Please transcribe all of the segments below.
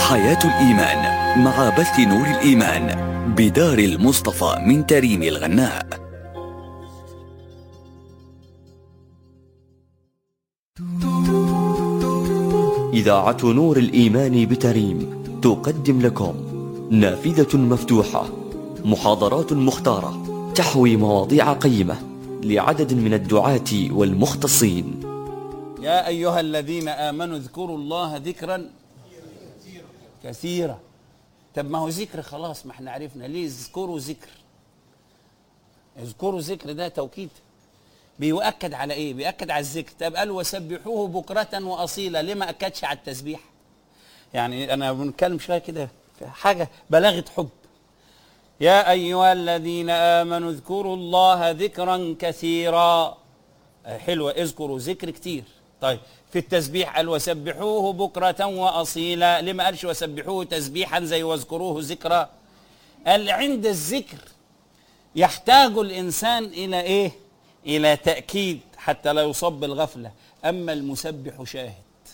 حياة الإيمان مع بث نور الإيمان بدار المصطفى من تريم الغناء إذاعة نور الإيمان بتريم تقدم لكم نافذة مفتوحة محاضرات مختارة تحوي مواضيع قيمة لعدد من الدعاة والمختصين يا أيها الذين آمنوا اذكروا الله ذكرا كثيرا طب ما هو ذكر خلاص ما احنا عرفنا ليه اذكروا ذكر اذكروا ذكر ده توكيد بيؤكد على ايه بيؤكد على الذكر طب قال وسبحوه بكرة وأصيلا ليه ما أكدش على التسبيح يعني أنا بنتكلم شوية كده في حاجة بلاغة حب يا أيها الذين آمنوا اذكروا الله ذكرا كثيرا حلوة اذكروا ذكر كتير طيب في التسبيح قال وسبحوه بكرة وأصيلا لما قالش وسبحوه تسبيحا زي واذكروه ذكرا قال عند الذكر يحتاج الإنسان إلى إيه إلى تأكيد حتى لا يصاب بالغفلة أما المسبح شاهد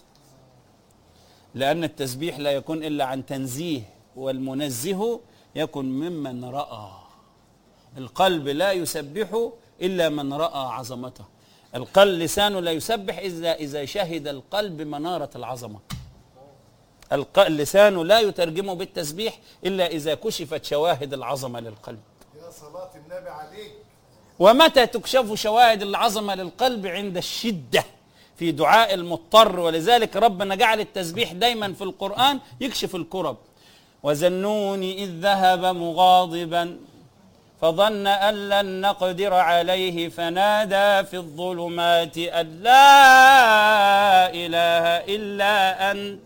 لأن التسبيح لا يكون إلا عن تنزيه والمنزه يكن ممن رأى القلب لا يسبح إلا من رأى عظمته القلب لسانه لا يسبح إذا إذا شهد القلب منارة العظمة الق- اللسان لا يترجمه بالتسبيح إلا إذا كشفت شواهد العظمة للقلب يا صلاة النبي عليك ومتى تكشف شواهد العظمة للقلب عند الشدة في دعاء المضطر ولذلك ربنا جعل التسبيح دايما في القرآن يكشف الكرب وذنوني إذ ذهب مغاضبا فظن أن لن نقدر عليه فنادى في الظلمات أن لا إله إلا أنت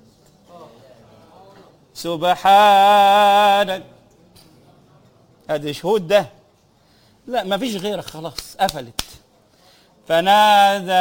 سبحانك هذا شهود ده لا ما فيش غيرك خلاص قفلت فنادى